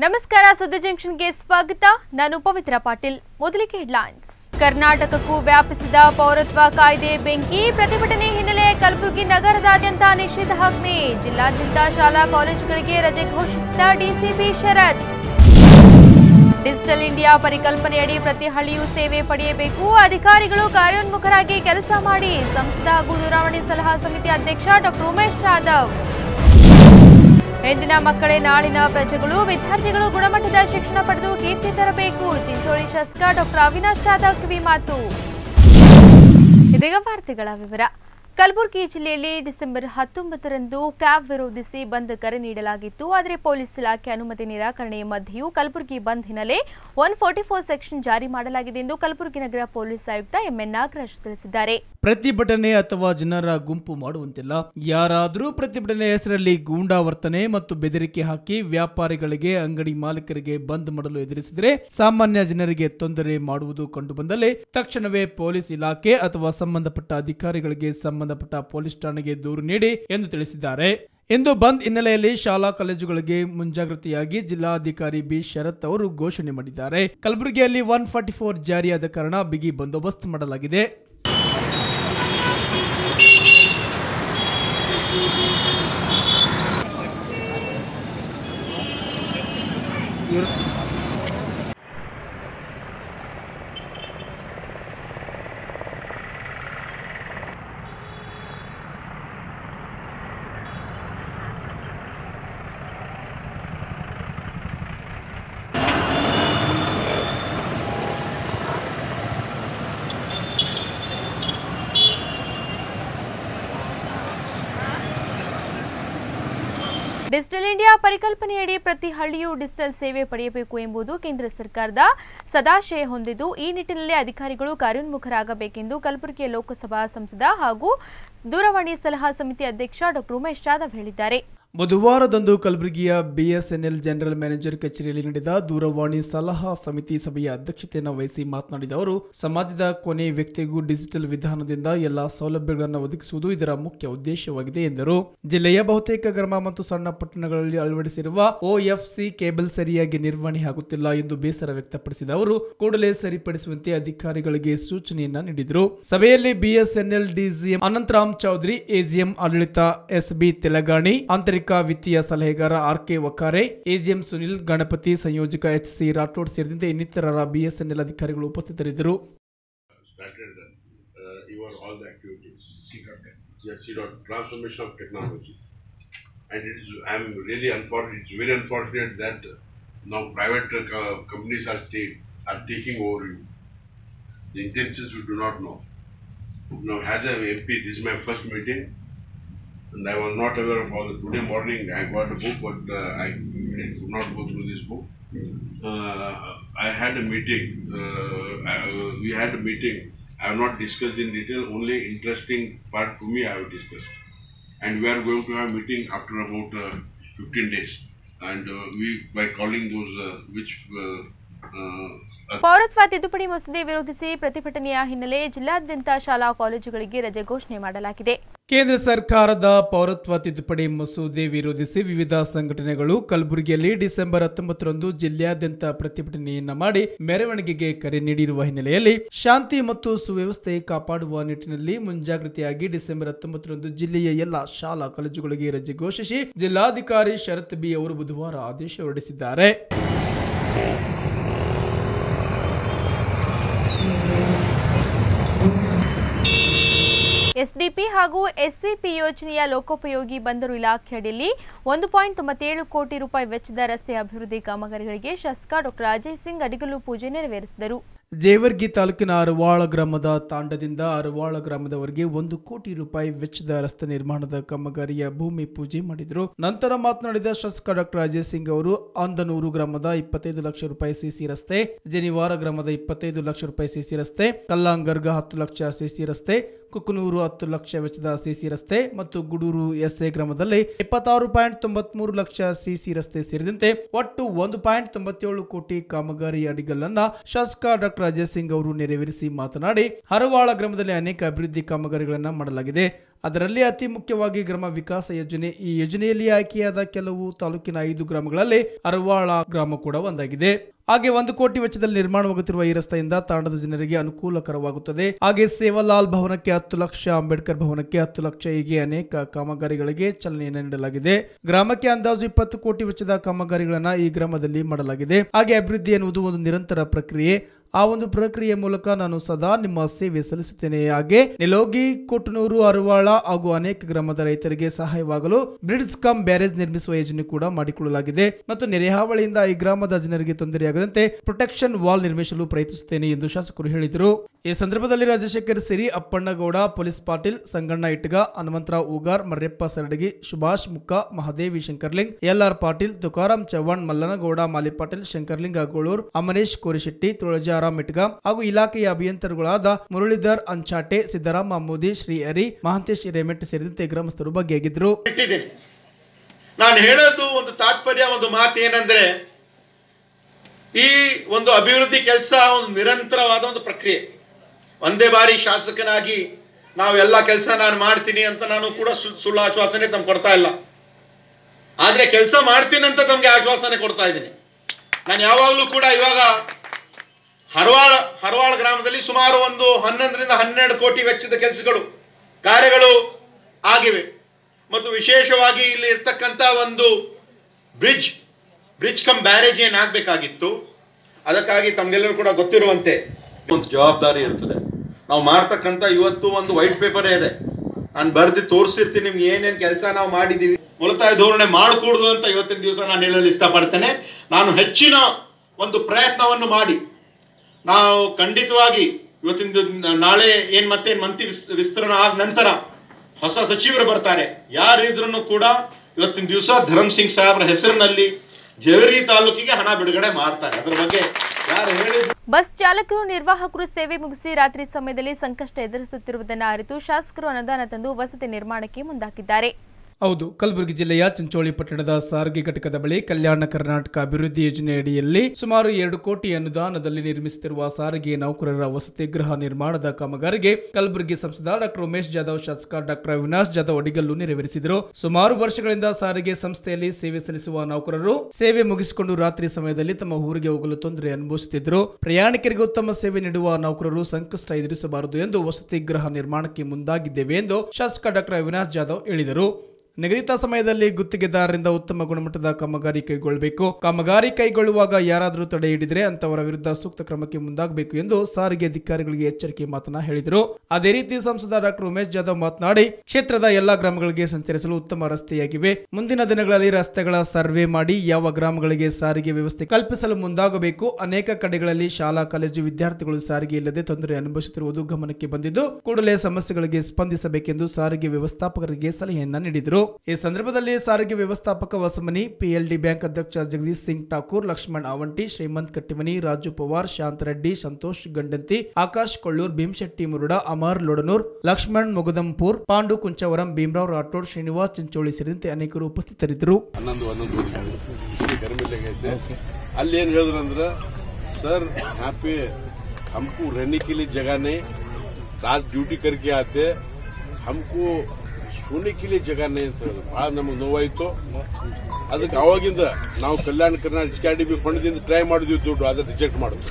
ನಮಸ್ಕಾರ ಸುದ್ದಿ ಜಂಕ್ಷನ್ಗೆ ಸ್ವಾಗತ ನಾನು ಪವಿತ್ರ ಪಾಟೀಲ್ ಮೊದಲಿಗೆ ಹೆಡ್ಲೈನ್ಸ್ ಕರ್ನಾಟಕಕ್ಕೂ ವ್ಯಾಪಿಸಿದ ಪೌರತ್ವ ಕಾಯ್ದೆ ಬೆಂಕಿ ಪ್ರತಿಭಟನೆ ಹಿನ್ನೆಲೆ ಕಲಬುರಗಿ ನಗರದಾದ್ಯಂತ ನಿಷೇಧಾಜ್ಞೆ ಜಿಲ್ಲಾದ್ಯಂತ ಶಾಲಾ ಕಾಲೇಜುಗಳಿಗೆ ರಜೆ ಘೋಷಿಸಿದ ಡಿಸಿಪಿ ಶರತ್ ಡಿಜಿಟಲ್ ಇಂಡಿಯಾ ಪರಿಕಲ್ಪನೆಯಡಿ ಪ್ರತಿ ಹಳ್ಳಿಯೂ ಸೇವೆ ಪಡೆಯಬೇಕು ಅಧಿಕಾರಿಗಳು ಕಾರ್ಯೋನ್ಮುಖರಾಗಿ ಕೆಲಸ ಮಾಡಿ ಸಂಸದ ಹಾಗೂ ದೂರವಾಣಿ ಸಲಹಾ ಸಮಿತಿ ಅಧ್ಯಕ್ಷ ಡಾಕ್ಟರ್ ಉಮೇಶ್ ಜಾಧವ್ ಇಂದಿನ ಮಕ್ಕಳೇ ನಾಳಿನ ಪ್ರಜೆಗಳು ವಿದ್ಯಾರ್ಥಿಗಳು ಗುಣಮಟ್ಟದ ಶಿಕ್ಷಣ ಪಡೆದು ಕೀರ್ತಿ ತರಬೇಕು ಚಿಂಚೋಳಿ ಶಾಸಕ ಡಾಕ್ಟರ್ ಅವಿನಾಶ್ ಜಾಧವ್ ಕಿವಿ ಮಾತು ಇದೀಗ ವಾರ್ತೆಗಳ ವಿವರ ಕಲಬುರಗಿ ಜಿಲ್ಲೆಯಲ್ಲಿ ಡಿಸೆಂಬರ್ ಹತ್ತೊಂಬತ್ತರಂದು ಕ್ಯಾಬ್ ವಿರೋಧಿಸಿ ಬಂದ್ ಕರೆ ನೀಡಲಾಗಿತ್ತು ಆದರೆ ಪೊಲೀಸ್ ಇಲಾಖೆ ಅನುಮತಿ ನಿರಾಕರಣೆಯ ಮಧ್ಯೆಯೂ ಕಲಬುರಗಿ ಬಂದ್ ಹಿನ್ನೆಲೆ ಒನ್ ಫೋರ್ಟಿ ಫೋರ್ ಸೆಕ್ಷನ್ ಜಾರಿ ಮಾಡಲಾಗಿದೆ ಎಂದು ಕಲಬುರಗಿ ನಗರ ಪೊಲೀಸ್ ಆಯುಕ್ತ ಎಂಎನ್ ನಾಗರಾಜ್ ತಿಳಿಸಿದ್ದಾರೆ ಪ್ರತಿಭಟನೆ ಅಥವಾ ಜನರ ಗುಂಪು ಮಾಡುವಂತಿಲ್ಲ ಯಾರಾದರೂ ಪ್ರತಿಭಟನೆ ಹೆಸರಲ್ಲಿ ಗೂಂಡಾವರ್ತನೆ ಮತ್ತು ಬೆದರಿಕೆ ಹಾಕಿ ವ್ಯಾಪಾರಿಗಳಿಗೆ ಅಂಗಡಿ ಮಾಲೀಕರಿಗೆ ಬಂದ್ ಮಾಡಲು ಎದುರಿಸಿದರೆ ಸಾಮಾನ್ಯ ಜನರಿಗೆ ತೊಂದರೆ ಮಾಡುವುದು ಕಂಡುಬಂದಲ್ಲಿ ತಕ್ಷಣವೇ ಪೊಲೀಸ್ ಇಲಾಖೆ ಅಥವಾ ಸಂಬಂಧಪಟ್ಟ ಅಧಿಕಾರಿಗಳಿಗೆ ಸಂಬಂಧಪಟ್ಟ ಪೊಲೀಸ್ ಠಾಣೆಗೆ ದೂರು ನೀಡಿ ಎಂದು ತಿಳಿಸಿದ್ದಾರೆ ಇಂದು ಬಂದ್ ಹಿನ್ನೆಲೆಯಲ್ಲಿ ಶಾಲಾ ಕಾಲೇಜುಗಳಿಗೆ ಮುಂಜಾಗ್ರತೆಯಾಗಿ ಜಿಲ್ಲಾಧಿಕಾರಿ ಬಿ ಶರತ್ ಅವರು ಘೋಷಣೆ ಮಾಡಿದ್ದಾರೆ ಕಲಬುರಗಿಯಲ್ಲಿ ಒನ್ ಫಾರ್ಟಿ ಫೋರ್ ಜಾರಿಯಾದ ಕಾರಣ ಬಿಗಿ ಬಂದೋಬಸ್ತ್ ಮಾಡಲಾಗಿದೆ ಡಿಜಿಟಲ್ ಇಂಡಿಯಾ ಪರಿಕಲ್ಪನೆಯಡಿ ಪ್ರತಿ ಹಳ್ಳಿಯೂ ಡಿಜಿಟಲ್ ಸೇವೆ ಪಡೆಯಬೇಕು ಎಂಬುದು ಕೇಂದ್ರ ಸರ್ಕಾರದ ಸದಾಶಯ ಹೊಂದಿದ್ದು ಈ ನಿಟ್ಟಿನಲ್ಲಿ ಅಧಿಕಾರಿಗಳು ಕಾರ್ಯೋನ್ಮುಖರಾಗಬೇಕೆಂದು ಕಲಬುರಗಿಯ ಲೋಕಸಭಾ ಸಂಸದ ಹಾಗೂ ದೂರವಾಣಿ ಸಲಹಾ ಸಮಿತಿ ಅಧ್ಯಕ್ಷ ಡಾಕ್ಟರ್ ಉಮೇಶ್ ಜಾಧವ್ ಹೇಳಿದ್ದಾರೆ ಬುಧವಾರದಂದು ಕಲಬುರಗಿಯ ಬಿಎಸ್ಎನ್ಎಲ್ ಜನರಲ್ ಮ್ಯಾನೇಜರ್ ಕಚೇರಿಯಲ್ಲಿ ನಡೆದ ದೂರವಾಣಿ ಸಲಹಾ ಸಮಿತಿ ಸಭೆಯ ಅಧ್ಯಕ್ಷತೆಯನ್ನು ವಹಿಸಿ ಮಾತನಾಡಿದ ಅವರು ಸಮಾಜದ ಕೊನೆ ವ್ಯಕ್ತಿಗೂ ಡಿಜಿಟಲ್ ವಿಧಾನದಿಂದ ಎಲ್ಲಾ ಸೌಲಭ್ಯಗಳನ್ನು ಒದಗಿಸುವುದು ಇದರ ಮುಖ್ಯ ಉದ್ದೇಶವಾಗಿದೆ ಎಂದರು ಜಿಲ್ಲೆಯ ಬಹುತೇಕ ಗ್ರಾಮ ಮತ್ತು ಸಣ್ಣ ಪಟ್ಟಣಗಳಲ್ಲಿ ಅಳವಡಿಸಿರುವ ಓಎಫ್ಸಿ ಕೇಬಲ್ ಸರಿಯಾಗಿ ನಿರ್ವಹಣೆ ಆಗುತ್ತಿಲ್ಲ ಎಂದು ಬೇಸರ ವ್ಯಕ್ತಪಡಿಸಿದ ಅವರು ಕೂಡಲೇ ಸರಿಪಡಿಸುವಂತೆ ಅಧಿಕಾರಿಗಳಿಗೆ ಸೂಚನೆಯನ್ನ ನೀಡಿದರು ಸಭೆಯಲ್ಲಿ BSNL DCM Anantharam Chaudhary AGM ಆಡಳಿತ ಎಸ್ಬಿ ತೆಲಗಾಣಿ ಆಂತರಿಕ ವಿತ್ತೀಯ ಸಲಹೆಗಾರ R K Vakare AGM Sunil Ganapati ಸಂಯೋಜಕ ಎಚ್ ಸಿ ರಾಠೋಡ್ ಸೇರಿದಂತೆ ಇನ್ನಿತರರ ಬಿಎಸ್ಎನ್ಎಲ್ ಅಧಿಕಾರಿಗಳು ಉಪಸ್ಥಿತರಿದ್ದರು started uh, your all the activities. Yes, you know, transformation of technology. And it is, I'm really unfortunate, it's very unfortunate that uh, now private uh, co- companies are, take, are taking over you. The intentions we do not know. Now, as a MP, this is my first meeting, and I was not aware of all the, today morning I got a book, but uh, I, I could not go through this book. Uh, I had a meeting, uh, I, we had a meeting, I have not discussed in detail, only interesting part to me I have discussed. And we are going to have meeting after about uh, 15 days. And uh, we, by calling those, uh, which, uh, uh, ಪೌರತ್ವ ತಿದ್ದುಪಡಿ ಮಸೂದೆ ವಿರೋಧಿಸಿ ಪ್ರತಿಭಟನೆಯ ಹಿನ್ನೆಲೆ ಜಿಲ್ಲಾದ್ಯಂತ ಶಾಲಾ ಕಾಲೇಜುಗಳಿಗೆ ರಜೆ ಘೋಷಣೆ ಮಾಡಲಾಗಿದೆ ಕೇಂದ್ರ ಸರ್ಕಾರದ ಪೌರತ್ವ ತಿದ್ದುಪಡಿ ಮಸೂದೆ ವಿರೋಧಿಸಿ ವಿವಿಧ ಸಂಘಟನೆಗಳು ಕಲಬುರಗಿಯಲ್ಲಿ ಡಿಸೆಂಬರ್ ಹತ್ತೊಂಬತ್ತರಂದು ಜಿಲ್ಲೆಯಾದ್ಯಂತ ಪ್ರತಿಭಟನೆಯನ್ನ ಮಾಡಿ ಮೆರವಣಿಗೆಗೆ ಕರೆ ನೀಡಿರುವ ಹಿನ್ನೆಲೆಯಲ್ಲಿ ಶಾಂತಿ ಮತ್ತು ಸುವ್ಯವಸ್ಥೆ ಕಾಪಾಡುವ ನಿಟ್ಟಿನಲ್ಲಿ ಮುಂಜಾಗ್ರತೆಯಾಗಿ ಡಿಸೆಂಬರ್ ಹತ್ತೊಂಬತ್ತರಂದು ಜಿಲ್ಲೆಯ ಎಲ್ಲ ಶಾಲಾ ಕಾಲೇಜುಗಳಿಗೆ ರಜೆ ಘೋಷಿಸಿ ಜಿಲ್ಲಾಧಿಕಾರಿ ಶರತ್ ಬಿ ಅವರು ಬುಧವಾರ ಆದೇಶ ಹೊರಡಿಸಿದ್ದಾರೆ ಎಸ್ಡಿಪಿ ಹಾಗೂ ಎಸ್ಸಿಪಿ ಯೋಜನೆಯ ಲೋಕೋಪಯೋಗಿ ಬಂದರು ಇಲಾಖೆ ಅಡಿಯಲ್ಲಿ ಒಂದು ಪಾಯಿಂಟ್ ತೊಂಬತ್ತೇಳು ಕೋಟಿ ರೂಪಾಯಿ ವೆಚ್ಚದ ರಸ್ತೆ ಅಭಿವೃದ್ಧಿ ಕಾಮಗಾರಿಗಳಿಗೆ ಶಾಸಕ ಡಾಕ್ಟರ್ ಅಜಯ್ ಸಿಂಗ್ ಅಡಿಗಲ್ಲು ಪೂಜೆ ನೆರವೇರಿಸಿದರು ಜೇವರ್ಗಿ ತಾಲೂಕಿನ ಅರವಾಳ ಗ್ರಾಮದ ತಾಂಡದಿಂದ ಅರವಾಳ ಗ್ರಾಮದವರೆಗೆ ಒಂದು ಕೋಟಿ ರೂಪಾಯಿ ವೆಚ್ಚದ ರಸ್ತೆ ನಿರ್ಮಾಣದ ಕಾಮಗಾರಿಯ ಭೂಮಿ ಪೂಜೆ ಮಾಡಿದರು ನಂತರ ಮಾತನಾಡಿದ ಶಾಸಕ ಡಾಕ್ಟರ್ ಅಜಯ್ ಸಿಂಗ್ ಅವರು ಆಂದನೂರು ಗ್ರಾಮದ ಇಪ್ಪತ್ತೈದು ಲಕ್ಷ ರೂಪಾಯಿ ಸಿಸಿ ರಸ್ತೆ ಜನಿವಾರ ಗ್ರಾಮದ ಇಪ್ಪತ್ತೈದು ಲಕ್ಷ ರೂಪಾಯಿ ಸಿಸಿ ರಸ್ತೆ ಕಲ್ಲಾಂಗರ್ಗ ಹತ್ತು ಲಕ್ಷ ಸಿಸಿ ರಸ್ತೆ ಕುಕನೂರು ಹತ್ತು ಲಕ್ಷ ವೆಚ್ಚದ ಸಿಸಿ ರಸ್ತೆ ಮತ್ತು ಗುಡೂರು ಎಸ್ಎ ಗ್ರಾಮದಲ್ಲಿ ಇಪ್ಪತ್ತಾರು ಪಾಯಿಂಟ್ ತೊಂಬತ್ಮೂರು ಲಕ್ಷ ಸಿಸಿ ರಸ್ತೆ ಸೇರಿದಂತೆ ಒಟ್ಟು ಒಂದು ಪಾಯಿಂಟ್ ತೊಂಬತ್ತೇಳು ಕೋಟಿ ಕಾಮಗಾರಿ ಅಡಿಗಲ್ಲನ್ನ ಶಾಸಕ ಡಾಕ್ಟರ್ ಶಾಸಕ ಅಜಯ್ ಸಿಂಗ್ ಅವರು ನೆರವೇರಿಸಿ ಮಾತನಾಡಿ ಹರವಾಳ ಗ್ರಾಮದಲ್ಲಿ ಅನೇಕ ಅಭಿವೃದ್ಧಿ ಕಾಮಗಾರಿಗಳನ್ನು ಮಾಡಲಾಗಿದೆ ಅದರಲ್ಲಿ ಅತಿ ಮುಖ್ಯವಾಗಿ ಗ್ರಾಮ ವಿಕಾಸ ಯೋಜನೆ ಈ ಯೋಜನೆಯಲ್ಲಿ ಆಯ್ಕೆಯಾದ ಕೆಲವು ತಾಲೂಕಿನ ಐದು ಗ್ರಾಮಗಳಲ್ಲಿ ಅರವಾಳ ಗ್ರಾಮ ಕೂಡ ಒಂದಾಗಿದೆ ಹಾಗೆ ಒಂದು ಕೋಟಿ ವೆಚ್ಚದಲ್ಲಿ ನಿರ್ಮಾಣವಾಗುತ್ತಿರುವ ಈ ರಸ್ತೆಯಿಂದ ತಾಂಡದ ಜನರಿಗೆ ಅನುಕೂಲಕರವಾಗುತ್ತದೆ ಹಾಗೆ ಸೇವಾಲಾಲ್ ಭವನಕ್ಕೆ ಹತ್ತು ಲಕ್ಷ ಅಂಬೇಡ್ಕರ್ ಭವನಕ್ಕೆ ಹತ್ತು ಲಕ್ಷ ಹೀಗೆ ಅನೇಕ ಕಾಮಗಾರಿಗಳಿಗೆ ಚಾಲನೆಯನ್ನು ನೀಡಲಾಗಿದೆ ಗ್ರಾಮಕ್ಕೆ ಅಂದಾಜು ಇಪ್ಪತ್ತು ಕೋಟಿ ವೆಚ್ಚದ ಕಾಮಗಾರಿಗಳನ್ನ ಈ ಗ್ರಾಮದಲ್ಲಿ ಮಾಡಲಾಗಿದೆ ಹಾಗೆ ಅಭಿವೃದ್ಧಿ ಎನ್ನುವುದು ಒಂದು ನಿರಂತರ ಪ್ರಕ್ರಿಯೆ ಆ ಒಂದು ಪ್ರಕ್ರಿಯೆ ಮೂಲಕ ನಾನು ಸದಾ ನಿಮ್ಮ ಸೇವೆ ಸಲ್ಲಿಸುತ್ತೇನೆ ಹಾಗೆ ನೆಲೋಗಿ ಕೊಟ್ಟನೂರು ಅರವಾಳ ಹಾಗೂ ಅನೇಕ ಗ್ರಾಮದ ರೈತರಿಗೆ ಸಹಾಯವಾಗಲು ಬ್ರಿಡ್ಜ್ ಕಮ್ ಬ್ಯಾರೇಜ್ ನಿರ್ಮಿಸುವ ಯೋಜನೆ ಕೂಡ ಮಾಡಿಕೊಳ್ಳಲಾಗಿದೆ ಮತ್ತು ನೆರೆಹಾವಳಿಯಿಂದ ಈ ಗ್ರಾಮದ ಜನರಿಗೆ ತೊಂದರೆಯಾಗದಂತೆ ಪ್ರೊಟೆಕ್ಷನ್ ವಾಲ್ ನಿರ್ಮಿಸಲು ಪ್ರಯತ್ನಿಸುತ್ತೇನೆ ಎಂದು ಶಾಸಕರು ಹೇಳಿದರು ಈ ಸಂದರ್ಭದಲ್ಲಿ ರಾಜಶೇಖರ್ ಸಿರಿ ಅಪ್ಪಣ್ಣಗೌಡ ಪೊಲೀಸ್ ಪಾಟೀಲ್ ಸಂಗಣ್ಣ ಇಟ್ಗ ಹನುಮಂತರಾವ್ ಉಗಾರ್ ಮರ್ಯಪ್ಪ ಸರಡಗಿ ಸುಭಾಷ್ ಮುಕ್ಕ ಮಹಾದೇವಿ ಶಂಕರ್ಲಿಂಗ್ ಎಲ್ಆರ್ ಪಾಟೀಲ್ ತುಕಾರಾಮ್ ಚವ್ಹಾಣ್ ಮಲ್ಲನಗೌಡ ಮಾಲಿ ಪಾಟೀಲ್ ಶಂಕರ್ಲಿಂಗ ಗೋಳೂರ್ ಅಮರೇಶ್ ಕೋರಿಶೆಟ್ಟಿ ತುಳಜಾರಾಮ್ ಇಟ್ಗ ಹಾಗೂ ಇಲಾಖೆಯ ಅಭಿಯಂತರಗಳಾದ ಮುರಳೀಧರ್ ಅಂಚಾಟೆ ಸಿದ್ದರಾಮ ಮೋದಿ ಶ್ರೀ ಹರಿ ಮಹಾಂತೇಶ್ ಹಿರೇಮೆಟ್ ಸೇರಿದಂತೆ ಗ್ರಾಮಸ್ಥರು ಭಾಗಿಯಾಗಿದ್ದರು ಇಟ್ಟಿದ್ದೀನಿ ನಾನು ಹೇಳೋದು ಒಂದು ತಾತ್ಪರ್ಯ ಒಂದು ಮಾತು ಏನಂದ್ರೆ ಈ ಒಂದು ಅಭಿವೃದ್ಧಿ ಕೆಲಸ ಒಂದು ನಿರಂತರವಾದ ಒಂದು ಪ್ರಕ್ರಿಯೆ ಒಂದೇ ಬಾರಿ ಶಾಸಕನಾಗಿ ನಾವೆಲ್ಲ ಕೆಲಸ ನಾನು ಮಾಡ್ತೀನಿ ಅಂತ ನಾನು ಕೂಡ ಸು- ಸುಳ್ಳು ಆಶ್ವಾಸನೆ ತಮ್ಗೆ ಕೊಡ್ತಾ ಇಲ್ಲ ಆದ್ರೆ ಕೆಲಸ ಮಾಡ್ತೀನಿ ಅಂತ ತಮಗೆ ಆಶ್ವಾಸನೆ ಕೊಡ್ತಾ ಇದ್ದೀನಿ ನಾನು ಯಾವಾಗಲೂ ಕೂಡ ಇವಾಗ ಹರವಾಳ ಹರವಾಳ ಗ್ರಾಮದಲ್ಲಿ ಸುಮಾರು ಒಂದು ಹನ್ನೊಂದರಿಂದ ಹನ್ನೆರಡು ಕೋಟಿ ವೆಚ್ಚದ ಕೆಲಸಗಳು ಕಾರ್ಯಗಳು ಆಗಿವೆ ಮತ್ತು ವಿಶೇಷವಾಗಿ ಇಲ್ಲಿ ಇರ್ತಕ್ಕಂಥ ಒಂದು ಬ್ರಿಡ್ಜ್ ಬ್ರಿಡ್ಜ್ ಕಮ್ ಬ್ಯಾರೇಜ್ ಏನಾಗಬೇಕಾಗಿತ್ತು ಅದಕ್ಕಾಗಿ ತಮಗೆಲ್ಲರೂ ಕೂಡ ಗೊತ್ತಿರುವಂತೆ ಒಂದು ಜವಾಬ್ದಾರಿ ಇರ್ತದೆ ನಾವು ಮಾಡ್ತಕ್ಕಂಥ ಇವತ್ತು ಒಂದು ವೈಟ್ ಪೇಪರ್ ಇದೆ ನಾನು ಬರ್ದು ತೋರಿಸಿರ್ತೀನಿ ನಿಮ್ಗೆ ಏನೇನು ಕೆಲಸ ನಾವು ಮಾಡಿದ್ದೀವಿ ಮೂಲತಃ ಧೋರಣೆ ಮಾಡಕೂಡ್ದು ಅಂತ ಇವತ್ತಿನ ದಿವಸ ನಾನು ಹೇಳಲು ಇಷ್ಟಪಡ್ತೇನೆ ನಾನು ಹೆಚ್ಚಿನ ಒಂದು ಪ್ರಯತ್ನವನ್ನು ಮಾಡಿ ನಾವು ಖಂಡಿತವಾಗಿ ಇವತ್ತಿನ ದಿನ- ನಾಳೆ ಏನ್ ಮತ್ತೆ ಮಂತ್ರಿ ವಿಸ್- ವಿಸ್ತರಣೆ ಆದ ನಂತರ ಹೊಸ ಸಚಿವರು ಬರ್ತಾರೆ ಯಾರಿದ್ರು ಕೂಡ ಇವತ್ತಿನ ದಿವಸ ಧರಮ್ ಸಿಂಗ್ ಸಾಹೇಬ್ರ ಹೆಸರಿನಲ್ಲಿ ಜವೇರಿ ತಾಲೂಕಿಗೆ ಹಣ ಬಿಡುಗಡೆ ಮಾಡ್ತಾರೆ ಅದ್ರ ಬಗ್ಗೆ ಯಾರು ಹೇಳಿದ್ರು ಬಸ್ ಚಾಲಕರು ನಿರ್ವಾಹಕರು ಸೇವೆ ಮುಗಿಸಿ ರಾತ್ರಿ ಸಮಯದಲ್ಲಿ ಸಂಕಷ್ಟ ಎದುರಿಸುತ್ತಿರುವುದನ್ನು ಅರಿತು ಶಾಸಕರು ಅನುದಾನ ತಂದು ವಸತಿ ನಿರ್ಮಾಣಕ್ಕೆ ಮುಂದಾಗಿದ್ದಾರೆ ಹೌದು ಕಲಬುರಗಿ ಜಿಲ್ಲೆಯ ಚಿಂಚೋಳಿ ಪಟ್ಟಣದ ಸಾರಿಗೆ ಘಟಕದ ಬಳಿ ಕಲ್ಯಾಣ ಕರ್ನಾಟಕ ಅಭಿವೃದ್ಧಿ ಯೋಜನೆ ಅಡಿಯಲ್ಲಿ ಸುಮಾರು ಎರಡು ಕೋಟಿ ಅನುದಾನದಲ್ಲಿ ನಿರ್ಮಿಸುತ್ತಿರುವ ಸಾರಿಗೆ ನೌಕರರ ವಸತಿ ಗೃಹ ನಿರ್ಮಾಣದ ಕಾಮಗಾರಿಗೆ ಕಲಬುರಗಿ ಸಂಸದ ಡಾಕ್ಟರ್ ಉಮೇಶ್ ಜಾಧವ್ ಶಾಸಕ ಡಾಕ್ಟರ್ ಅವಿನಾಶ್ ಜಾಧವ್ ಅಡಿಗಲ್ಲು ನೆರವೇರಿಸಿದರು ಸುಮಾರು ವರ್ಷಗಳಿಂದ ಸಾರಿಗೆ ಸಂಸ್ಥೆಯಲ್ಲಿ ಸೇವೆ ಸಲ್ಲಿಸುವ ನೌಕರರು ಸೇವೆ ಮುಗಿಸಿಕೊಂಡು ರಾತ್ರಿ ಸಮಯದಲ್ಲಿ ತಮ್ಮ ಊರಿಗೆ ಹೋಗಲು ತೊಂದರೆ ಅನುಭವಿಸುತ್ತಿದ್ದರು ಪ್ರಯಾಣಿಕರಿಗೆ ಉತ್ತಮ ಸೇವೆ ನೀಡುವ ನೌಕರರು ಸಂಕಷ್ಟ ಎದುರಿಸಬಾರದು ಎಂದು ವಸತಿ ಗೃಹ ನಿರ್ಮಾಣಕ್ಕೆ ಮುಂದಾಗಿದ್ದೇವೆ ಎಂದು ಶಾಸಕ ಡಾಕ್ಟರ್ ಅವಿನಾಶ್ ಜಾಧವ್ ಹೇಳಿದರು ನಿಗದಿತ ಸಮಯದಲ್ಲಿ ಗುತ್ತಿಗೆದಾರರಿಂದ ಉತ್ತಮ ಗುಣಮಟ್ಟದ ಕಾಮಗಾರಿ ಕೈಗೊಳ್ಳಬೇಕು ಕಾಮಗಾರಿ ಕೈಗೊಳ್ಳುವಾಗ ಯಾರಾದರೂ ತಡೆ ಹಿಡಿದರೆ ಅಂತವರ ವಿರುದ್ಧ ಸೂಕ್ತ ಕ್ರಮಕ್ಕೆ ಮುಂದಾಗಬೇಕು ಎಂದು ಸಾರಿಗೆ ಅಧಿಕಾರಿಗಳಿಗೆ ಎಚ್ಚರಿಕೆ ಮಾತನ್ನ ಹೇಳಿದರು ಅದೇ ರೀತಿ ಸಂಸದ ಡಾಕ್ಟರ್ ಉಮೇಶ್ ಜಾಧವ್ ಮಾತನಾಡಿ ಕ್ಷೇತ್ರದ ಎಲ್ಲಾ ಗ್ರಾಮಗಳಿಗೆ ಸಂಚರಿಸಲು ಉತ್ತಮ ರಸ್ತೆಯಾಗಿವೆ ಮುಂದಿನ ದಿನಗಳಲ್ಲಿ ರಸ್ತೆಗಳ ಸರ್ವೆ ಮಾಡಿ ಯಾವ ಗ್ರಾಮಗಳಿಗೆ ಸಾರಿಗೆ ವ್ಯವಸ್ಥೆ ಕಲ್ಪಿಸಲು ಮುಂದಾಗಬೇಕು ಅನೇಕ ಕಡೆಗಳಲ್ಲಿ ಶಾಲಾ ಕಾಲೇಜು ವಿದ್ಯಾರ್ಥಿಗಳು ಸಾರಿಗೆ ಇಲ್ಲದೆ ತೊಂದರೆ ಅನುಭವಿಸುತ್ತಿರುವುದು ಗಮನಕ್ಕೆ ಬಂದಿದ್ದು ಕೂಡಲೇ ಸಮಸ್ಯೆಗಳಿಗೆ ಸ್ಪಂದಿಸಬೇಕೆಂದು ಸಾರಿಗೆ ವ್ಯವಸ್ಥಾಪಕರಿಗೆ ಸಲಹೆಯನ್ನ ನೀಡಿದರು ಈ ಸಂದರ್ಭದಲ್ಲಿ ಸಾರಿಗೆ ವ್ಯವಸ್ಥಾಪಕ ವಸಮನಿ ಪಿಎಲ್ಡಿ ಬ್ಯಾಂಕ್ ಅಧ್ಯಕ್ಷ ಜಗದೀಶ್ ಸಿಂಗ್ ಠಾಕೂರ್ ಲಕ್ಷ್ಮಣ್ ಅವಂಟಿ ಶ್ರೀಮಂತ್ ಕಟ್ಟಿಮನಿ ರಾಜು ಪವಾರ್ ಶಾಂತರೆಡ್ಡಿ ಸಂತೋಷ್ ಗಂಡಂತಿ ಆಕಾಶ್ ಕೊಳ್ಳೂರ್ ಭೀಮಶೆಟ್ಟಿ ಮುರುಡ ಅಮರ್ ಲೊಡನೂರ್ ಲಕ್ಷ್ಮಣ್ ಮೊಗದಂಪುರ್ ಪಾಂಡು ಕುಂಚವರಂ ಭೀಮರಾವ್ ರಾಠೋಡ್ ಶ್ರೀನಿವಾಸ್ ಚಿಂಚೋಳಿ ಸೇರಿದಂತೆ ಅನೇಕರು ಉಪಸ್ಥಿತರಿದ್ದರು ಹನ್ನೊಂದು ಹನ್ನೊಂದು ಗೈತೆ ಅಲ್ಲಿ ಏನ್ ಹೇಳಿದ್ರು ಅಂದ್ರೆ सर यहाँ पे हमको रहने के लिए जगह नहीं रात ड्यूटी करके आते हमको सोने के लिए जगह नहीं ಅಂತ ಹೇಳಿದ್ರು. ಬಹಳ ನಮಗೆ ನೋವಾಯಿತು ಅದಕ್ಕೆ ಅವಾಗಿಂದ ನಾವು Kalyana Karnataka H D B ಫಂಡ್ದಿಂದ ಟ್ರೈ ಮಾಡಿದ್ವಿ ದುಡ್ಡು ಅದನ್ನ ರಿಜೆಕ್ಟ್ ಮಾಡಿದ್ವಿ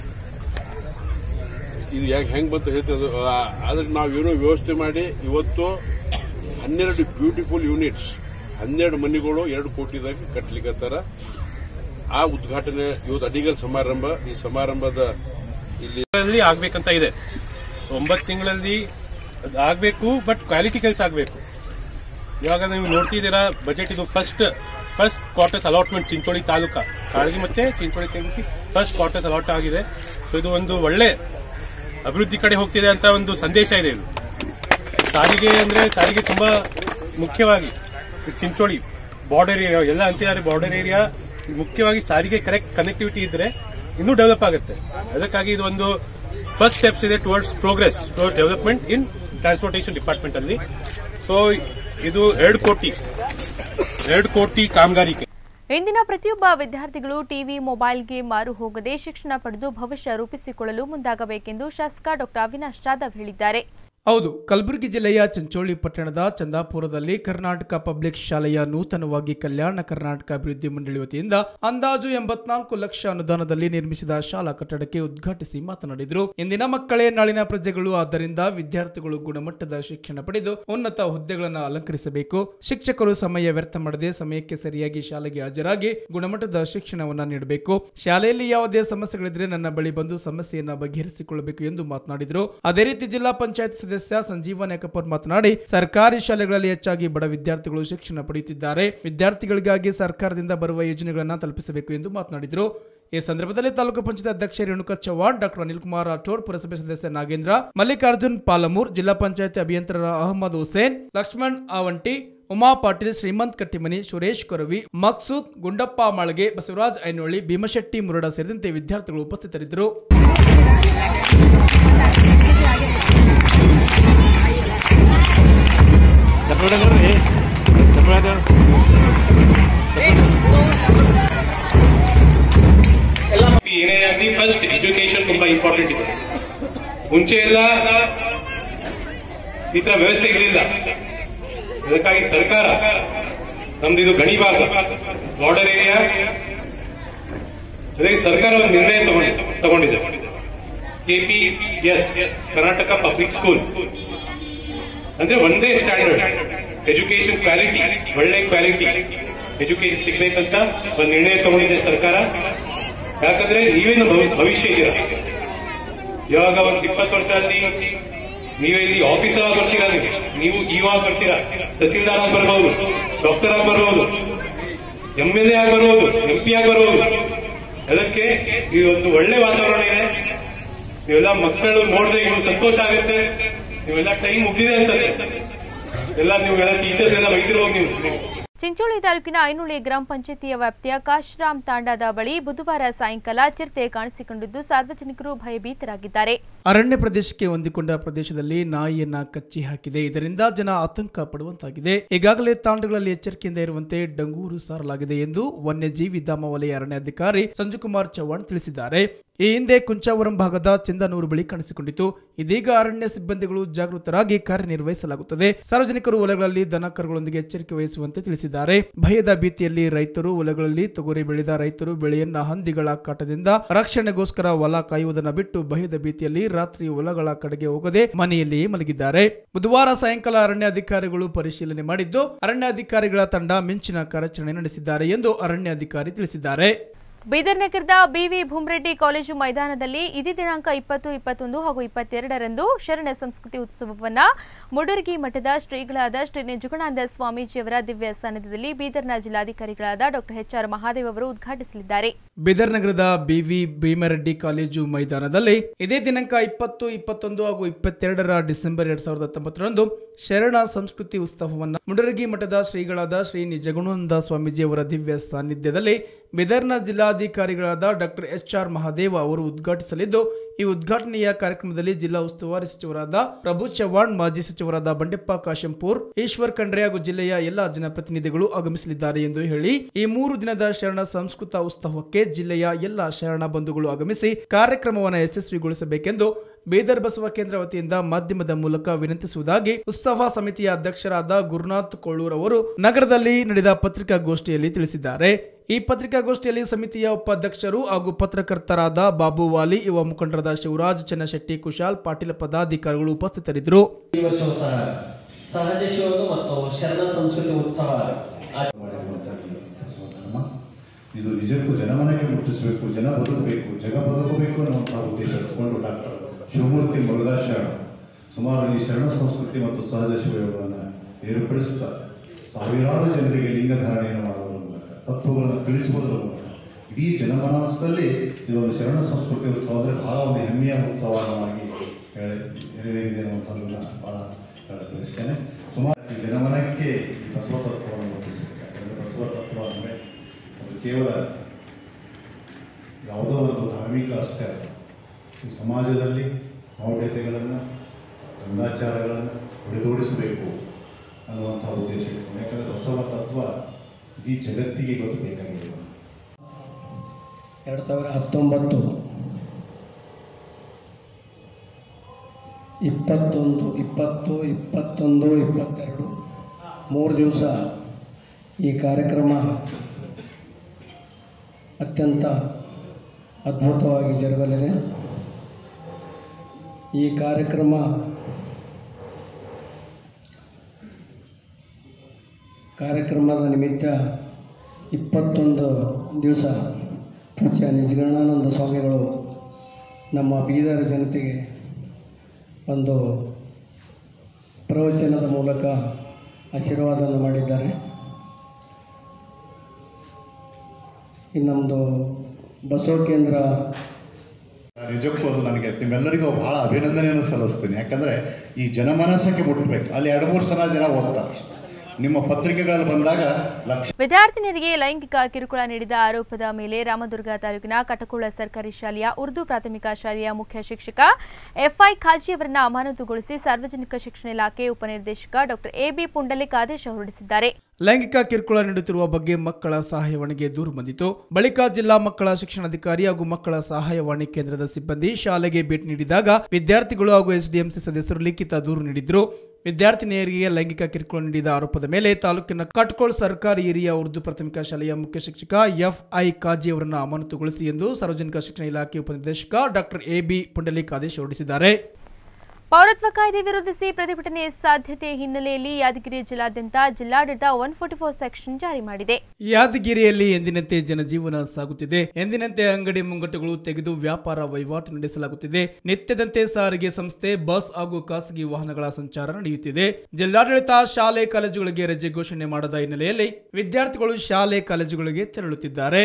ಇದು ಹೆಂಗ್ ಹೆಂಗ್ ಬಂತ ಹೇಳ್ತದೆ ಅದಕ್ಕೆ ನಾವು ಏನೋ ವ್ಯವಸ್ಥೆ ಮಾಡಿ ಇವತ್ತು ಹನ್ನೆರಡು ಬ್ಯೂಟಿಫುಲ್ ಯೂನಿಟ್ಸ್ ಹನ್ನೆರಡು ಮನೆಗಳು ಎರಡು ಕೋಟಿದಾಗ ಕಟ್ಲಿಕ್ಕತ್ತಾರ ಆ ಉದ್ಘಾಟನೆ ಇವತ್ತು ಅಡಿಗಲ್ ಸಮಾರಂಭ ಈ ಸಮಾರಂಭದ ಇಲ್ಲಿ ತಿಂಗಳಲ್ಲಿ ಆಗ್ಬೇಕಂತ ಇದೆ ಒಂಬತ್ತು ತಿಂಗಳಲ್ಲಿ ಅದ್ ಆಗ್ಬೇಕು ಬಟ್ ಕ್ವಾಲಿಟಿ ಕೆಲಸ ಆಗ್ಬೇಕು ಇವಾಗ ನೀವು ನೋಡ್ತಿದ್ದೀರಾ ಬಜೆಟ್ ಇದು first first quarters allotment Chincholi taluka Kalagi ಮತ್ತೆ ಚಿಂಚೋಳಿ ಸೇರಿಸಿ ಫಸ್ಟ್ ಕ್ವಾರ್ಟರ್ಸ್ ಅಲಾಟ್ ಆಗಿದೆ ಸೊ ಇದು ಒಂದು ಒಳ್ಳೆ ಅಭಿವೃದ್ಧಿ ಕಡೆ ಹೋಗ್ತಿದೆ ಅಂತ ಒಂದು ಸಂದೇಶ ಇದೆ ಇದು ಸಾರಿಗೆ ಅಂದ್ರೆ ಸಾರಿಗೆ ತುಂಬಾ ಮುಖ್ಯವಾಗಿ ಚಿಂಚೋಳಿ ಬಾರ್ಡರ್ ಏರಿಯಾ ಎಲ್ಲ ಅಂತಿದ್ದಾರೆ ಬಾರ್ಡರ್ ಏರಿಯಾ ಮುಖ್ಯವಾಗಿ ಸಾರಿಗೆ ಕರೆಕ್ಟ್ ಕನೆಕ್ಟಿವಿಟಿ ಇದ್ರೆ ಇನ್ನೂ ಡೆವಲಪ್ ಆಗುತ್ತೆ ಅದಕ್ಕಾಗಿ ಇದು ಒಂದು ಫಸ್ಟ್ ಸ್ಟೆಪ್ಸ್ ಇದೆ towards progress towards development in transportation department ಅಲ್ಲಿ ಸೊ ಇದು ಎರಡು ಕೋಟಿ ಎರಡು ಕೋಟಿ ಕಾಮಗಾರಿಕೆ ಇಂದಿನ ಪ್ರತಿಯೊಬ್ಬ ವಿದ್ಯಾರ್ಥಿಗಳು ಟಿವಿ ಮೊಬೈಲ್ಗೆ ಮಾರು ಹೋಗದೆ ಶಿಕ್ಷಣ ಪಡೆದು ಭವಿಷ್ಯ ರೂಪಿಸಿಕೊಳ್ಳಲು ಮುಂದಾಗಬೇಕೆಂದು ಶಾಸಕ ಡಾಕ್ಟರ್ ಅವಿನಾಶ್ ಜಾಧವ್ ಹೇಳಿದ್ದಾರೆ ಹೌದು ಕಲಬುರಗಿ ಜಿಲ್ಲೆಯ ಚಂಚೋಳಿ ಪಟ್ಟಣದ ಚಂದಾಪುರದಲ್ಲಿ ಕರ್ನಾಟಕ ಪಬ್ಲಿಕ್ ಶಾಲೆಯ ನೂತನವಾಗಿ ಕಲ್ಯಾಣ ಕರ್ನಾಟಕ ಅಭಿವೃದ್ಧಿ ಮಂಡಳಿ ವತಿಯಿಂದ ಅಂದಾಜು ಎಂಬತ್ನಾಲ್ಕು ಲಕ್ಷ ಅನುದಾನದಲ್ಲಿ ನಿರ್ಮಿಸಿದ ಶಾಲಾ ಕಟ್ಟಡಕ್ಕೆ ಉದ್ಘಾಟಿಸಿ ಮಾತನಾಡಿದರು ಇಂದಿನ ಮಕ್ಕಳೇ ನಾಳಿನ ಪ್ರಜೆಗಳು ಆದ್ದರಿಂದ ವಿದ್ಯಾರ್ಥಿಗಳು ಗುಣಮಟ್ಟದ ಶಿಕ್ಷಣ ಪಡೆದು ಉನ್ನತ ಹುದ್ದೆಗಳನ್ನು ಅಲಂಕರಿಸಬೇಕು ಶಿಕ್ಷಕರು ಸಮಯ ವ್ಯರ್ಥ ಮಾಡದೆ ಸಮಯಕ್ಕೆ ಸರಿಯಾಗಿ ಶಾಲೆಗೆ ಹಾಜರಾಗಿ ಗುಣಮಟ್ಟದ ಶಿಕ್ಷಣವನ್ನ ನೀಡಬೇಕು ಶಾಲೆಯಲ್ಲಿ ಯಾವುದೇ ಸಮಸ್ಯೆಗಳಿದ್ರೆ ನನ್ನ ಬಳಿ ಬಂದು ಸಮಸ್ಯೆಯನ್ನ ಬಗೆಹರಿಸಿಕೊಳ್ಳಬೇಕು ಎಂದು ಮಾತನಾಡಿದರು ಅದೇ ರೀತಿ ಜಿಲ್ಲಾ ಪಂಚಾಯತ್ ಸದಸ್ಯ ಸಂಜೀವ ನಾಯಕಪುರ್ ಮಾತನಾಡಿ ಸರ್ಕಾರಿ ಶಾಲೆಗಳಲ್ಲಿ ಹೆಚ್ಚಾಗಿ ಬಡ ವಿದ್ಯಾರ್ಥಿಗಳು ಶಿಕ್ಷಣ ಪಡೆಯುತ್ತಿದ್ದಾರೆ ವಿದ್ಯಾರ್ಥಿಗಳಿಗಾಗಿ ಸರ್ಕಾರದಿಂದ ಬರುವ ಯೋಜನೆಗಳನ್ನು ತಲುಪಿಸಬೇಕು ಎಂದು ಮಾತನಾಡಿದರು ಈ ಸಂದರ್ಭದಲ್ಲಿ ತಾಲೂಕು ಪಂಚಾಯತ್ ಅಧ್ಯಕ್ಷ ರೇಣುಕಾ ಚವ್ಹಾಣ್ ಡಾಕ್ಟರ್ ಅನಿಲ್ ಕುಮಾರ್ ರಾಠೋಡ್ ಪುರಸಭೆ ಸದಸ್ಯ ನಾಗೇಂದ್ರ ಮಲ್ಲಿಕಾರ್ಜುನ್ ಪಾಲಮೂರ್ ಜಿಲ್ಲಾ ಪಂಚಾಯತ್ ಅಭಿಯಂತರ ಅಹಮದ್ ಹುಸೇನ್ ಲಕ್ಷ್ಮಣ್ ಆವಂಟಿ ಉಮಾ ಪಾಟೀಲ್ ಶ್ರೀಮಂತ್ ಕಟ್ಟಿಮನಿ ಸುರೇಶ್ ಕೊರವಿ ಮಕ್ಸೂದ್ ಗುಂಡಪ್ಪ ಮಾಳ್ಗೆ ಬಸವರಾಜ್ ಐನೋಳಿ ಭೀಮಶೆಟ್ಟಿ ಮುರಡ ಸೇರಿದಂತೆ ವಿದ್ಯಾರ್ಥಿಗಳು ಉಪಸ್ಥಿತರಿದ್ದರು ಏನೇ ಆಗಲಿ ಫಸ್ಟ್ ಎಜುಕೇಶನ್ ತುಂಬಾ ಇಂಪಾರ್ಟೆಂಟ್ ಇದೆ ಮುಂಚೆ ಎಲ್ಲ ಈ ತರ ವ್ಯವಸ್ಥೆ ಇರಲಿಲ್ಲ ಅದಕ್ಕಾಗಿ ಸರ್ಕಾರ ನಮ್ದಿದು ಗಣಿ ಭಾಗ ಬಾರ್ಡರ್ ಏರಿಯಾ ಅದಕ್ಕೆ ಸರ್ಕಾರ ಒಂದು ನಿರ್ಣಯ ತಗೊಂಡಿದೆ ತಗೊಂಡಿದೆ KP S Karnataka public school ಅಂದ್ರೆ ಒಂದೇ ಸ್ಟ್ಯಾಂಡರ್ಡ್ ಎಜುಕೇಶನ್ ಕ್ವಾಲಿಟಿ ಒಳ್ಳೆ ಕ್ವಾಲಿಟಿ ಎಜುಕೇಶನ್ ಸಿಗ್ಬೇಕಂತ ಒಂದು ನಿರ್ಣಯ ತಗೊಂಡಿದೆ ಸರ್ಕಾರ ಯಾಕಂದ್ರೆ ನೀವೇನು ಭವಿ- ಭವಿಷ್ಯ ಇದ್ದೀರಾ ಇವಾಗ ಒಂದು ಇಪ್ಪತ್ತು ವರ್ಷದಲ್ಲಿ ನೀವೇ ಇಲ್ಲಿ ಆಫೀಸರ್ ಆಗಿ ಬರ್ತೀರಾ ನೀವು ನೀವು ಇವಾಗ ಬರ್ತೀರಾ ತಹಸೀಲ್ದಾರ್ ಆಗಿ ಬರ್ಬೋದು ಡಾಕ್ಟರ್ ಆಗಿ ಬರ್ಬೋದು ಎಂ ಎಲ್ ಎ ಆಗಿ ಬರ್ಬೋದು ಎಂ ಪಿ ಆಗಿ ಬರ್ಬೋದು ಅದಕ್ಕೆ ಈ ಒಂದು ಒಳ್ಳೆ ವಾತಾವರಣ ಇದೆ ನೀವೆಲ್ಲ ಮಕ್ಕಳು ನೋಡಿದ್ರೆ ಇವ್ರು ಸಂತೋಷ ಆಗುತ್ತೆ ನೀವೆಲ್ಲ ಟೈಮ್ ಮುಗಿದಿದೆ ಅನ್ಸುತ್ತೆ ಎಲ್ಲ ನೀವೆಲ್ಲ ಟೀಚರ್ಸ್ ಎಲ್ಲ ಬೈತಿರ್ಬೋದು ನೀವು ನೀವು ಚಿಂಚೋಳಿ ತಾಲೂಕಿನ ಐನುಳಿ ಗ್ರಾಮ ಪಂಚಾಯತಿಯ ವ್ಯಾಪ್ತಿಯ ಕಾಶರಾಮ್ ತಾಂಡಾದ ಬಳಿ ಬುಧವಾರ ಸಾಯಂಕಾಲ ಚಿರತೆ ಕಾಣಿಸಿಕೊಂಡಿದ್ದು ಸಾರ್ವಜನಿಕರು ಭಯಭೀತರಾಗಿದ್ದಾರೆ ಅರಣ್ಯ ಪ್ರದೇಶಕ್ಕೆ ಹೊಂದಿಕೊಂಡ ಪ್ರದೇಶದಲ್ಲಿ ನಾಯಿಯನ್ನ ಕಚ್ಚಿ ಹಾಕಿದೆ ಇದರಿಂದ ಜನ ಆತಂಕ ಪಡುವಂತಾಗಿದೆ ಈಗಾಗಲೇ ತಾಂಡಗಳಲ್ಲಿ ಎಚ್ಚರಿಕೆಯಿಂದ ಇರುವಂತೆ ಡಂಗೂರು ಸಾರಲಾಗಿದೆ ಎಂದು ವನ್ಯಜೀವಿ ಧಾಮ ವಲಯ ಅರಣ್ಯಾಧಿಕಾರಿ ಸಂಜುಕುಮಾರ್ ಚವ್ಹಾಣ್ ತಿಳಿಸಿದ್ದಾರೆ ಈ ಹಿಂದೆ ಕುಂಚಾವರಂ ಭಾಗದ ಚಂದನೂರು ಬಳಿ ಕಾಣಿಸಿಕೊಂಡಿತು ಇದೀಗ ಅರಣ್ಯ ಸಿಬ್ಬಂದಿಗಳು ಜಾಗೃತರಾಗಿ ಕಾರ್ಯನಿರ್ವಹಿಸಲಾಗುತ್ತದೆ ಸಾರ್ವಜನಿಕರು ಹೊಲಗಳಲ್ಲಿ ದನ ಕರುಗಳೊಂದಿಗೆ ಎಚ್ಚರಿಕೆ ವಹಿಸುವಂತೆ ತಿಳಿಸಿದ್ದಾರೆ ಭಯದ ಭೀತಿಯಲ್ಲಿ ರೈತರು ಹೊಲಗಳಲ್ಲಿ ತೊಗರಿ ಬೆಳೆದ ರೈತರು ಬೆಳೆಯನ್ನ ಹಂದಿಗಳ ಕಾಟದಿಂದ ರಕ್ಷಣೆಗೋಸ್ಕರ ಹೊಲ ಕಾಯುವುದನ್ನು ಬಿಟ್ಟು ಭಯದ ಭೀತಿಯಲ್ಲಿ ರಾತ್ರಿ ಹೊಲಗಳ ಕಡೆಗೆ ಹೋಗದೆ ಮನೆಯಲ್ಲಿಯೇ ಮಲಗಿದ್ದಾರೆ ಬುಧವಾರ ಸಾಯಂಕಾಲ ಅರಣ್ಯಾಧಿಕಾರಿಗಳು ಪರಿಶೀಲನೆ ಮಾಡಿದ್ದು ಅರಣ್ಯಾಧಿಕಾರಿಗಳ ತಂಡ ಮಿಂಚಿನ ಕಾರ್ಯಾಚರಣೆ ನಡೆಸಿದ್ದಾರೆ ಎಂದು ಅರಣ್ಯಾಧಿಕಾರಿ ತಿಳಿಸಿದ್ದಾರೆ ಬೀದರ್ ನಗರದ ಬಿವಿ ಭೂಮರೆಡ್ಡಿ ಕಾಲೇಜು ಮೈದಾನದಲ್ಲಿ ಇದೇ ದಿನಾಂಕ ಇಪ್ಪತ್ತು ಇಪ್ಪತ್ತೊಂದು ಹಾಗೂ ಇಪ್ಪತ್ತೆರಡರಂದು ಶರಣ ಸಂಸ್ಕೃತಿ ಉತ್ಸವವನ್ನ ಮುಡರ್ಗಿ ಮಠದ ಶ್ರೀಗಳಾದ ಶ್ರೀ ನಿಜಗುಣಾನಂದ ಸ್ವಾಮೀಜಿಯವರ ದಿವ್ಯ ಸಾನ್ನಿಧ್ಯದಲ್ಲಿ ಬೀದರ್ನ ಜಿಲ್ಲಾಧಿಕಾರಿಗಳಾದ ಡಾಕ್ಟರ್ ಎಚ್ಆರ್ ಮಹಾದೇವ್ ಅವರು ಉದ್ಘಾಟಿಸಲಿದ್ದಾರೆ ಬೀದರ್ ನಗರದ ಬಿವಿ ಭೀಮರೆಡ್ಡಿ ಕಾಲೇಜು ಮೈದಾನದಲ್ಲಿ ಇದೇ ದಿನಾಂಕ ಇಪ್ಪತ್ತು ಇಪ್ಪತ್ತೊಂದು ಹಾಗೂ ಇಪ್ಪತ್ತೆರಡರ ಡಿಸೆಂಬರ್ ಎರಡ್ ಸಾವಿರದ ಹತ್ತೊಂಬತ್ತರಂದು ಶರಣ ಸಂಸ್ಕೃತಿ ಉತ್ಸವವನ್ನು ಮುಡರಗಿ ಮಠದ ಶ್ರೀಗಳಾದ ಶ್ರೀ ನಿಜಗುಣಾನಂದ ಸ್ವಾಮೀಜಿಯವರ ದಿವ್ಯ ಸಾನ್ನಿಧ್ಯದಲ್ಲಿ ಬೀದರ್ನ ಜಿಲ್ಲಾಧಿಕಾರಿಗಳಾದ ಡಾಕ್ಟರ್ ಎಚ್ ಆರ್ ಮಹಾದೇವ ಅವರು ಉದ್ಘಾಟಿಸಲಿದ್ದು ಈ ಉದ್ಘಾಟನೆಯ ಕಾರ್ಯಕ್ರಮದಲ್ಲಿ ಜಿಲ್ಲಾ ಉಸ್ತುವಾರಿ ಸಚಿವರಾದ ಪ್ರಭು ಚವ್ಹಾಣ್ ಮಾಜಿ ಸಚಿವರಾದ ಬಂಡೆಪ್ಪ ಕಾಶಂಪುರ್ ಈಶ್ವರ್ ಖಂಡ್ರೆ ಹಾಗೂ ಜಿಲ್ಲೆಯ ಎಲ್ಲಾ ಜನಪ್ರತಿನಿಧಿಗಳು ಆಗಮಿಸಲಿದ್ದಾರೆ ಎಂದು ಹೇಳಿ ಈ ಮೂರು ದಿನದ ಶರಣ ಸಂಸ್ಕೃತ ಉತ್ಸವಕ್ಕೆ ಜಿಲ್ಲೆಯ ಎಲ್ಲಾ ಶರಣ ಬಂಧುಗಳು ಆಗಮಿಸಿ ಕಾರ್ಯಕ್ರಮವನ್ನು ಯಶಸ್ವಿಗೊಳಿಸಬೇಕೆಂದು ಬೀದರ್ ಬಸವ ಕೇಂದ್ರ ವತಿಯಿಂದ ಮಾಧ್ಯಮದ ಮೂಲಕ ವಿನಂತಿಸುವುದಾಗಿ ಉತ್ಸವ ಸಮಿತಿಯ ಅಧ್ಯಕ್ಷರಾದ ಗುರುನಾಥ್ ಕೊಳ್ಳೂರ್ ಅವರು ನಗರದಲ್ಲಿ ನಡೆದ ಪತ್ರಿಕಾಗೋಷ್ಠಿಯಲ್ಲಿ ತಿಳಿಸಿದ್ದಾರೆ ಈ ಪತ್ರಿಕಾಗೋಷ್ಠಿಯಲ್ಲಿ ಸಮಿತಿಯ ಉಪಾಧ್ಯಕ್ಷರು ಹಾಗೂ ಪತ್ರಕರ್ತರಾದ ಬಾಬು ವಾಲಿ ಯುವ ಮುಖಂಡರಾದ ಶಿವರಾಜ್ ಚನ್ನಶೆಟ್ಟಿ ಕುಶಾಲ್ ಪಾಟೀಲ್ ಪದಾಧಿಕಾರಿಗಳು ಉಪಸ್ಥಿತರಿದ್ದರು ಈ ವರ್ಷವೂ ಸಹ ಸಹಜ ಶಿವನು ಮತ್ತು ಶರಣ ಸಂಸ್ಕೃತಿ ಉತ್ಸವ ಆಚರಣೆ ಮಾಡಿರುವಂಥದ್ದು ಬಸವಧರ್ಮ ಇದು ನಿಜಕ್ಕೂ ಜನಮನೆಗೆ ಮುಟ್ಟಿಸಬೇಕು ಜನ ಬದುಕಬೇಕು ಜಗ ಬದುಕಬೇಕು ಅನ್ನುವಂತಹ ಉದ್ದೇಶ ಇಟ್ಕೊಂಡು ಡಾಕ್ಟರ್ ಶಿವಮೂರ್ತಿ ಮುರುಘಾಶರಣ ಸುಮಾರು ಈ ಶರಣ ಸಂಸ್ಕೃತಿ ಮತ್ತು ಸಹಜ ಶಿವಯೋಗವನ್ನು ಏರ್ಪಡಿಸುತ್ತಾ ಸಾವಿರಾರು ಜನರಿಗೆ ಲಿಂಗಧಾರಣೆಯನ್ನು ಮಾಡುವುದರ ಮೂಲಕ ತತ್ವಗಳನ್ನು ತಿಳಿಸುವುದರ ಮೂಲಕ ಇಡೀ ಜನಮಾನಸದಲ್ಲಿ ಇದೊಂದು ಶರಣ ಸಂಸ್ಕೃತಿ ಉತ್ಸವ ಅಂದರೆ ಬಹಳ ಒಂದು ಹೆಮ್ಮೆಯ ಉತ್ಸವವಾಗಿ ಹೇಳಿ- ನೆರವೇರಿದೆ ಅನ್ನುವಂಥದ್ದನ್ನು ಬಹಳ ಹೇಳಕ್ ಬಯಸ್ತೇನೆ ಸುಮಾರು ಈ ಜನಮನಕ್ಕೆ ಈ ಬಸವ ತತ್ವವನ್ನು ಮುಟ್ಟಿಸಬೇಕಾಗಿದೆ ಬಸವ ತತ್ವ ಅಂದರೆ ಅದು ಕೇವಲ ಯಾವುದೋ ಒಂದು ಧಾರ್ಮಿಕ ಅಷ್ಟೇ ಅಲ್ಲ ಈ ಸಮಾಜದಲ್ಲಿ ಮೌಢ್ಯತೆಗಳನ್ನು ಗಂಧಾಚಾರಗಳನ್ನು ಹೊಡೆದೋಡಿಸಬೇಕು ಅನ್ನುವಂಥ ಉದ್ದೇಶ ಇಟ್ಕೊಂಡು ಯಾಕಂದರೆ ಬಸವ ತತ್ವ ಇಡೀ ಜಗತ್ತಿಗೆ ಇವತ್ತು ಬೇಕಾಗಿದೆ ಎರಡು ಸಾವಿರ ಹತ್ತೊಂಬತ್ತು ಇಪ್ಪತ್ತೊಂದು ಇಪ್ಪತ್ತು ಇಪ್ಪತ್ತೊಂದು ಇಪ್ಪತ್ತೆರಡು ಮೂರು ದಿವಸ ಈ ಕಾರ್ಯಕ್ರಮ ಅತ್ಯಂತ ಅದ್ಭುತವಾಗಿ ಜರುಗಲಿದೆ ಈ ಕಾರ್ಯಕ್ರಮ ಕಾರ್ಯಕ್ರಮದ ನಿಮಿತ್ತ ಇಪ್ಪತ್ತೊಂದು ದಿವಸ ಪೂಜ್ಯ ನಿಜಗಣಾನಂದ ಸ್ವಾಮಿಗಳು ನಮ್ಮ ಬೀದರ್ ಜನತೆಗೆ ಒಂದು ಪ್ರವಚನದ ಮೂಲಕ ಆಶೀರ್ವಾದವನ್ನು ಮಾಡಿದ್ದಾರೆ ಇನ್ನು ನಮ್ಮದು ಬಸವ ಕೇಂದ್ರ ನಿಜಕ್ಕೂ ಅದು ನನಗೆ ನಿಮ್ಮೆಲ್ಲರಿಗೂ ಬಹಳ ಅಭಿನಂದನೆಯನ್ನು ಸಲ್ಲಿಸ್ತೀನಿ ಯಾಕಂದರೆ ಈ ಜನಮನಸ್ಸಕ್ಕೆ ಮುಟ್ಟಬೇಕು ಅಲ್ಲಿ ಎರಡು ಮೂರು ಸಲ ಜನ ಓದ್ತಾರೆ ನಿಮ್ಮ ಪತ್ರಿಕೆಗಳಲ್ಲಿ ಬಂದಾಗ ಲಕ್ಷ ವಿದ್ಯಾರ್ಥಿನಿಯರಿಗೆ ಲೈಂಗಿಕ ಕಿರುಕುಳ ನೀಡಿದ ಆರೋಪದ ಮೇಲೆ ರಾಮದುರ್ಗ ತಾಲೂಕಿನ ಕಟಕೋಳ ಸರ್ಕಾರಿ ಶಾಲೆಯ ಉರ್ದು ಪ್ರಾಥಮಿಕ ಶಾಲೆಯ ಮುಖ್ಯ ಶಿಕ್ಷಕ ಎಫ್ಐ ಖಾಜಿ ಅವರನ್ನ ಅಮಾನತುಗೊಳಿಸಿ ಸಾರ್ವಜನಿಕ ಶಿಕ್ಷಣ ಇಲಾಖೆ ಉಪನಿರ್ದೇಶಕ ಡಾಕ್ಟರ್ ಎಬಿ ಪುಂಡಲಿಕ್ ಆದೇಶ ಹೊರಡಿಸಿದ್ದಾರೆ ಲೈಂಗಿಕ ಕಿರುಕುಳ ನೀಡುತ್ತಿರುವ ಬಗ್ಗೆ ಮಕ್ಕಳ ಸಹಾಯವಾಣಿಗೆ ದೂರು ಬಂದಿತು ಬಳಿಕ ಜಿಲ್ಲಾ ಮಕ್ಕಳ ಶಿಕ್ಷಣಾಧಿಕಾರಿ ಹಾಗೂ ಮಕ್ಕಳ ಸಹಾಯವಾಣಿ ಕೇಂದ್ರದ ಸಿಬ್ಬಂದಿ ಶಾಲೆಗೆ ಭೇಟಿ ನೀಡಿದಾಗ ವಿದ್ಯಾರ್ಥಿಗಳು ಹಾಗೂ ಎಸ್ಡಿಎಂಸಿ ಸದಸ್ಯರು ಲಿಖಿತ ದೂರು ನೀಡಿದ್ರು ವಿದ್ಯಾರ್ಥಿನಿಯರಿಗೆ ಲೈಂಗಿಕ ಕಿರುಕುಳ ನೀಡಿದ ಆರೋಪದ ಮೇಲೆ ತಾಲೂಕಿನ ಕಟ್ಕೋಳ್ ಸರ್ಕಾರಿ ಹಿರಿಯ ಉರ್ದು ಪ್ರಾಥಮಿಕ ಶಾಲೆಯ ಮುಖ್ಯ ಶಿಕ್ಷಕ ಎಫ್ಐ ಕಾಜಿ ಅವರನ್ನು ಅಮಾನತುಗೊಳಿಸಿ ಎಂದು ಸಾರ್ವಜನಿಕ ಶಿಕ್ಷಣ ಇಲಾಖೆ ಉಪನಿರ್ದೇಶಕ ಡಾಕ್ಟರ್ ಎಬಿ ಪುಂಡಲಿಕ್ ಆದೇಶ ಹೊರಡಿಸಿದ್ದಾರೆ ಪೌರತ್ವ ಕಾಯ್ದೆ ವಿರೋಧಿಸಿ ಪ್ರತಿಭಟನೆ ಸಾಧ್ಯತೆ ಹಿನ್ನೆಲೆಯಲ್ಲಿ ಯಾದಗಿರಿ ಜಿಲ್ಲಾದ್ಯಂತ ಜಿಲ್ಲಾಡಳಿತ ಒನ್ ಫೋರ್ಟಿ ಫೋರ್ ಸೆಕ್ಷನ್ ಜಾರಿ ಮಾಡಿದೆ ಯಾದಗಿರಿಯಲ್ಲಿ ಎಂದಿನಂತೆ ಜನಜೀವನ ಸಾಗುತ್ತಿದೆ ಎಂದಿನಂತೆ ಅಂಗಡಿ ಮುಂಗಟ್ಟುಗಳು ತೆಗೆದು ವ್ಯಾಪಾರ ವಹಿವಾಟು ನಡೆಸಲಾಗುತ್ತಿದೆ ನಿತ್ಯದಂತೆ ಸಾರಿಗೆ ಸಂಸ್ಥೆ ಬಸ್ ಹಾಗೂ ಖಾಸಗಿ ವಾಹನಗಳ ಸಂಚಾರ ನಡೆಯುತ್ತಿದೆ ಜಿಲ್ಲಾಡಳಿತ ಶಾಲೆ ಕಾಲೇಜುಗಳಿಗೆ ರಜೆ ಘೋಷಣೆ ಮಾಡದ ಹಿನ್ನೆಲೆಯಲ್ಲಿ ವಿದ್ಯಾರ್ಥಿಗಳು ಶಾಲೆ ಕಾಲೇಜುಗಳಿಗೆ ತೆರಳುತ್ತಿದ್ದಾರೆ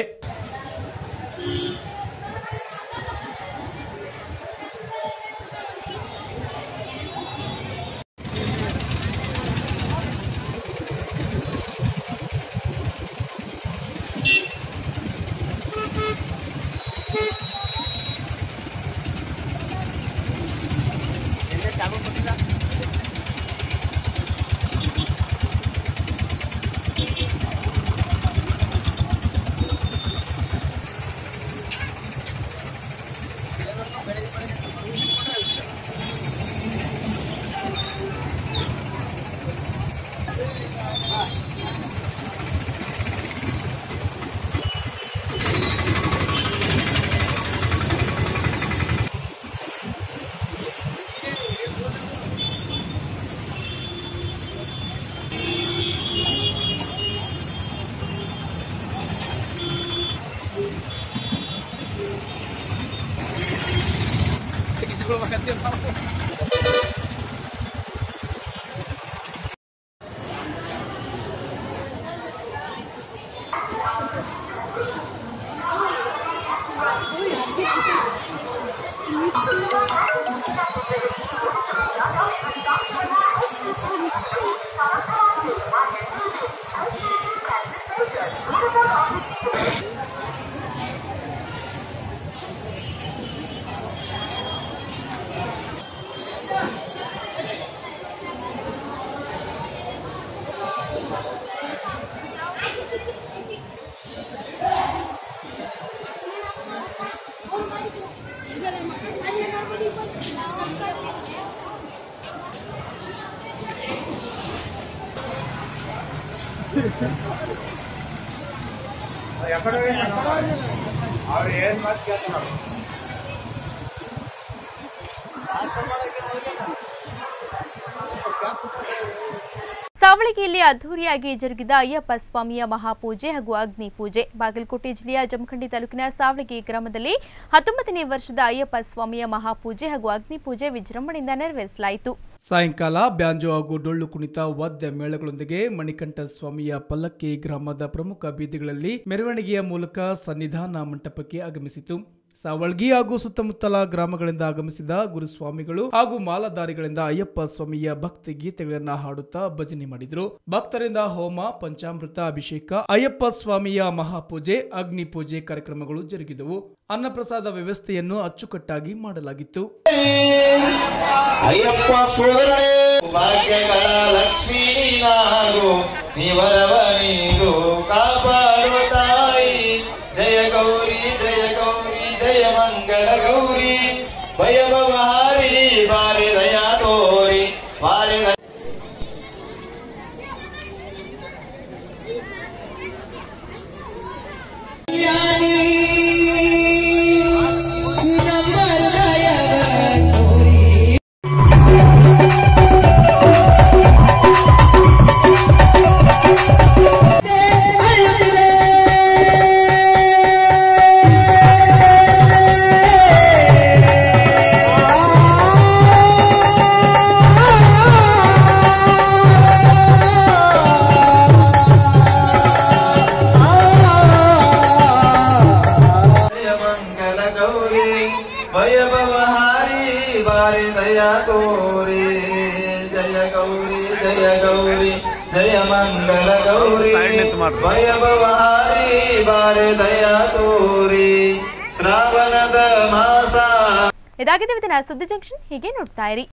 ಸಾವಳಗಿಯಲ್ಲಿ ಅದ್ದೂರಿಯಾಗಿ ಜರುಗಿದ ಅಯ್ಯಪ್ಪ ಸ್ವಾಮಿಯ ಮಹಾಪೂಜೆ ಹಾಗೂ ಅಗ್ನಿ ಪೂಜೆ ಬಾಗಲಕೋಟೆ ಜಿಲ್ಲೆಯ ಜಮಖಂಡಿ ತಾಲೂಕಿನ ಸಾವಳಗಿ ಗ್ರಾಮದಲ್ಲಿ ಹತ್ತೊಂಬತ್ತನೇ ವರ್ಷದ ಅಯ್ಯಪ್ಪ ಸ್ವಾಮಿಯ ಮಹಾಪೂಜೆ ಹಾಗೂ ಅಗ್ನಿ ಪೂಜೆ ವಿಜೃಂಭಣೆಯಿಂದ ನೆರವೇರಿಸಲಾಯಿತು ಸಾಯಂಕಾಲ ಬ್ಯಾಂಜೋ ಹಾಗೂ ಡೊಳ್ಳು ಕುಣಿತ ವಾದ್ಯ ಮೇಳಗಳೊಂದಿಗೆ ಮಣಿಕಂಠ ಸ್ವಾಮಿಯ ಪಲ್ಲಕ್ಕಿ ಗ್ರಾಮದ ಪ್ರಮುಖ ಬೀದಿಗಳಲ್ಲಿ ಮೆರವಣಿಗೆಯ ಮೂಲಕ ಸನ್ನಿಧಾನ ಮಂಟಪಕ್ಕೆ ಆಗಮಿಸಿತು ಸಾವಳ್ಗಿ ಹಾಗೂ ಸುತ್ತಮುತ್ತಲ ಗ್ರಾಮಗಳಿಂದ ಆಗಮಿಸಿದ ಗುರುಸ್ವಾಮಿಗಳು ಹಾಗೂ ಮಾಲಾಧಾರಿಗಳಿಂದ ಅಯ್ಯಪ್ಪ ಸ್ವಾಮಿಯ ಭಕ್ತಿ ಗೀತೆಗಳನ್ನ ಹಾಡುತ್ತಾ ಭಜನೆ ಮಾಡಿದರು ಭಕ್ತರಿಂದ ಹೋಮ ಪಂಚಾಮೃತ ಅಭಿಷೇಕ ಅಯ್ಯಪ್ಪ ಸ್ವಾಮಿಯ ಮಹಾಪೂಜೆ ಅಗ್ನಿ ಪೂಜೆ ಕಾರ್ಯಕ್ರಮಗಳು ಜರುಗಿದವು ಅನ್ನಪ್ರಸಾದ ವ್ಯವಸ್ಥೆಯನ್ನು ಅಚ್ಚುಕಟ್ಟಾಗಿ ಮಾಡಲಾಗಿತ್ತು ಅಯ್ಯಪ್ಪ ಸೋದ ಅನ್ನಪೂರ್ಣೆ ಭಾಗ್ಯಗಳ ಲಕ್ಷ್ಮೀ ನಾಗು ನಿವರವ ನೀಡು ಕಾಪಾಡುವ ತಾಯಿ ಜಯ ಗೌರಿ ಜಯ ಗೌರಿ ಜಯ ಮಂಗಳ ಗೌರಿ ಭಯಭವಹಾರಿ ಬಾರಿ ದಯಾ ತೋರಿ ಬಾರಿ ದಯ ಜಯ ಮಂಗಲ ಗೌರಿ ಭಯಭವಹಾರಿ ಬಾರಿ ದಯಾ ತೋರಿ ಜಯ ಗೌರಿ ಜಯ ಗೌರಿ ಜಯ ಮಂಗಲ ಗೌರಿ ಭಯಭವಹಾರಿ ಬಾರಿ ದಯಾ ತೋರಿ ಶ್ರಾವಣದ ಮಾಸ ಇದಾಗಿದೆ ಇವತ್ತಿನ ಸುದ್ದಿ ಜಂಕ್ಷನ್ ಹೀಗೆ ನೋಡ್ತಾ ಇರಿ